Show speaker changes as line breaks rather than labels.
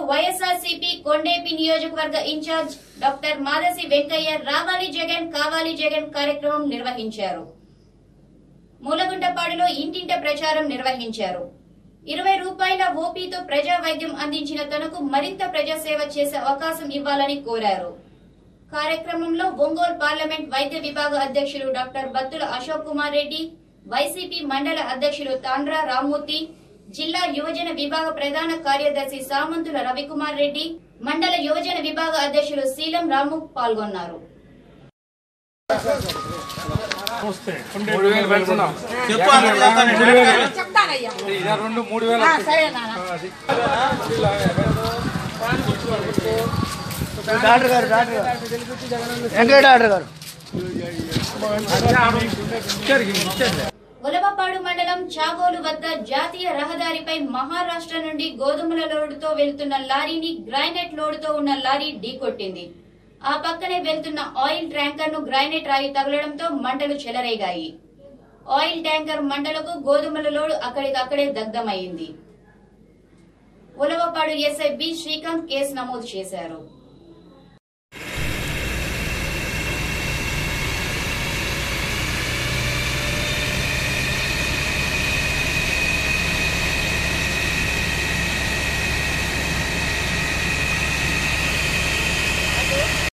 వైఎస్ఆర్సీపీ కొండేపి నియోజకవర్గ incharge doctor మాదసి Venkaiah రావాలి జగన్ కావాలి జగన్ కార్యక్రమం నిర్వహించారు మూలగుంటపాడులో ఇంటింట ప్రచారం నిర్వహించారు ఇరవై రూపాయల ఓపీతో ప్రజా వైద్యం అందించిన తనకు మరింత ప్రజాసేవ చేసే అవకాశం ఇవ్వాలని కోరారు కార్యక్రమంలో ఒంగోలు పార్లమెంట్ వైద్య విభాగ అధ్యక్షులు డాక్టర్ బత్తుల అశోక్ కుమార్ రెడ్డి వైసీపీ మండల అధ్యక్షులు తాండ్రా రామ్మూర్తి జిల్లా యువజన విభాగ ప్రధాన కార్యదర్శి సామంతుల రవికుమార్ రెడ్డి మండల యువజన విభాగ అధ్యక్షులు శీలం రాము పాల్గొన్నారు
మూడు వేలు పెంచుదాం
చెప్తానయ్యా
ఇదే రెండు మూడు వేలు
ఆ, సరే నాన్న
డాక్టర్ గారు డాక్టర్ గారు వెంకయ్య డాక్టర్ గారు
ఉలవపాడు మండలం చాగోలు వద్ద జాతీయ రహదారిపై మహారాష్ట్ర నుండి గోధుమల లోడుతో వెళ్తున్న లారీని గ్రైనైట్ లోడుతో ఉన్న లారీ ఢీకొట్టింది ఆ పక్కనే వెళ్తున్న ఆయిల్ ట్యాంకర్ ను గ్రైనైట్ రాయి తగలడంతో మంటలు చెలరేగాయి ఆయిల్ ట్యాంకర్ మంటలకు గోధుమల లోడు అక్కడికక్కడే దగ్ధమైంది Ulavapadu SI B Srikanth case నమోదు చేశారు